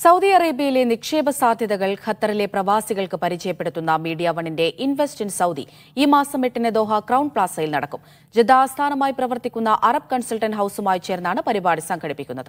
Saudi അറേബ്യയിലെ നിക്ഷേപ സാധ്യതകൾ ഖത്തറിലെ പ്രവാസികൾക്ക് പരിചയപ്പെടുത്തുന്ന മീഡിയ വണിന്റെ ഇൻവെസ്റ്റ് ഇൻ സൗദി ഈ മാസം എട്ടിന് ദോഹ ക്രൗൺ പ്ലാസയിൽ നടക്കും ജദ്ദ ആസ്ഥാനമായി പ്രവർത്തിക്കുന്ന അറബ് കൺസൾട്ടന്റ് ഹൌസുമായി ചേർന്നാണ് പരിപാടി സംഘടിപ്പിക്കുന്നത്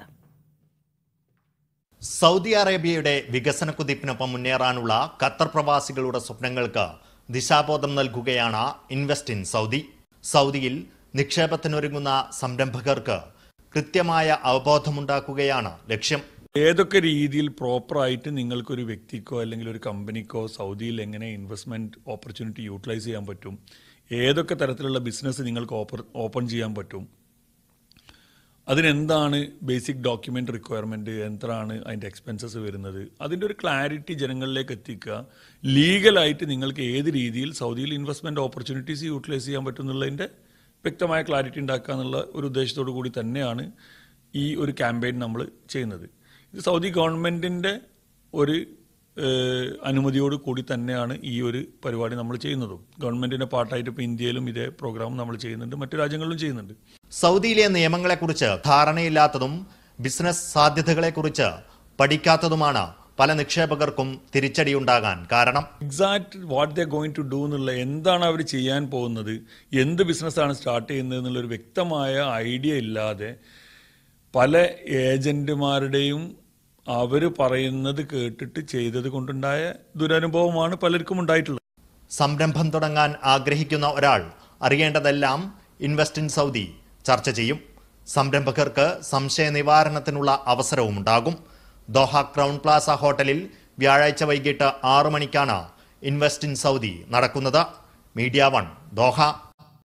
സൗദി അറേബ്യയുടെ വികസന കുതിപ്പിനൊപ്പം മുന്നേറാനുള്ള ഖത്തർ പ്രവാസികളുടെ സ്വപ്നങ്ങൾക്ക് ദിശാബോധം നൽകുകയാണ് ഇൻവെസ്റ്റ് ഇൻ സൗദി സൗദിയിൽ നിക്ഷേപത്തിനൊരുങ്ങുന്ന സംരംഭകർക്ക് കൃത്യമായ അവബോധമുണ്ടാക്കുകയാണ് ലക്ഷ്യം ഏതൊക്കെ രീതിയിൽ പ്രോപ്പറായിട്ട് നിങ്ങൾക്കൊരു വ്യക്തിക്കോ അല്ലെങ്കിൽ ഒരു കമ്പനിക്കോ സൗദിയിൽ എങ്ങനെ ഇൻവെസ്റ്റ്മെൻറ്റ് ഓപ്പർച്യൂണിറ്റി യൂട്ടിലൈസ് ചെയ്യാൻ പറ്റും ഏതൊക്കെ തരത്തിലുള്ള ബിസിനസ് നിങ്ങൾക്ക് ഓപ്പർ ഓപ്പൺ ചെയ്യാൻ പറ്റും അതിനെന്താണ് ബേസിക് ഡോക്യുമെൻ്റ് റിക്വയർമെൻറ്റ് എന്താണ് അതിൻ്റെ എക്സ്പെൻസസ് വരുന്നത് അതിൻ്റെ ഒരു ക്ലാരിറ്റി ജനങ്ങളിലേക്ക് എത്തിക്കുക ലീഗലായിട്ട് നിങ്ങൾക്ക് ഏത് രീതിയിൽ സൗദിയിൽ ഇൻവെസ്റ്റ്മെൻറ്റ് ഓപ്പർച്യൂണിറ്റീസ് യൂട്ടിലൈസ് ചെയ്യാൻ പറ്റും എന്നുള്ളതിൻ്റെ വ്യക്തമായ ക്ലാരിറ്റി ഉണ്ടാക്കുക എന്നുള്ള ഒരു ഉദ്ദേശത്തോടു കൂടി തന്നെയാണ് ഈ ഒരു ക്യാമ്പയിൻ നമ്മൾ ചെയ്യുന്നത് ഇത് സൗദി ഗവൺമെൻറ്റിൻ്റെ ഒരു ഏഹ്, അനുമതിയോട് കൂടി തന്നെയാണ് ഈ ഒരു പരിപാടി നമ്മൾ ചെയ്യുന്നതും ഗവൺമെൻറ്റിൻ്റെ പാർട്ടായിട്ട് ഇപ്പോൾ ഇന്ത്യയിലും ഇതേ പ്രോഗ്രാം നമ്മൾ ചെയ്യുന്നുണ്ട് മറ്റു രാജ്യങ്ങളിലും ചെയ്യുന്നുണ്ട് സൗദിയിലെ നിയമങ്ങളെക്കുറിച്ച് ധാരണയില്ലാത്തതും ബിസിനസ് സാധ്യതകളെക്കുറിച്ച് പഠിക്കാത്തതുമാണ് പല നിക്ഷേപകർക്കും തിരിച്ചടിയുണ്ടാകാൻ കാരണം exact what the going to do എന്നുള്ള എന്താണ് അവർ ചെയ്യാൻ പോകുന്നത് എന്ത് ബിസിനസ്സാണ് സ്റ്റാർട്ട് ചെയ്യുന്നത് എന്നുള്ളൊരു വ്യക്തമായ ഐഡിയ ഇല്ലാതെ പല ഏജന്റുമാരുടെയും അവർ പറയുന്നത് കേട്ടിട്ട് ചെയ്തത് കൊണ്ടുണ്ടായ ദുരനുഭവമാണ് പലർക്കും ഉണ്ടായിട്ടുള്ളത് സംരംഭം തുടങ്ങാൻ ആഗ്രഹിക്കുന്ന ഒരാൾ അറിയേണ്ടതെല്ലാം ഇൻവെസ്റ്റ് ഇൻ സൗദി ചർച്ച ചെയ്യും സംരംഭകർക്ക് സംശയ നിവാരണത്തിനുള്ള അവസരവും ഉണ്ടാകും ദോഹ ക്രൗൺ പ്ലാസ ഹോട്ടലിൽ വ്യാഴാഴ്ച വൈകിട്ട് ആറു മണിക്കാണ് ഇൻവെസ്റ്റ് ഇൻ സൗദി നടക്കുന്നത് മീഡിയ വൺ ദോഹ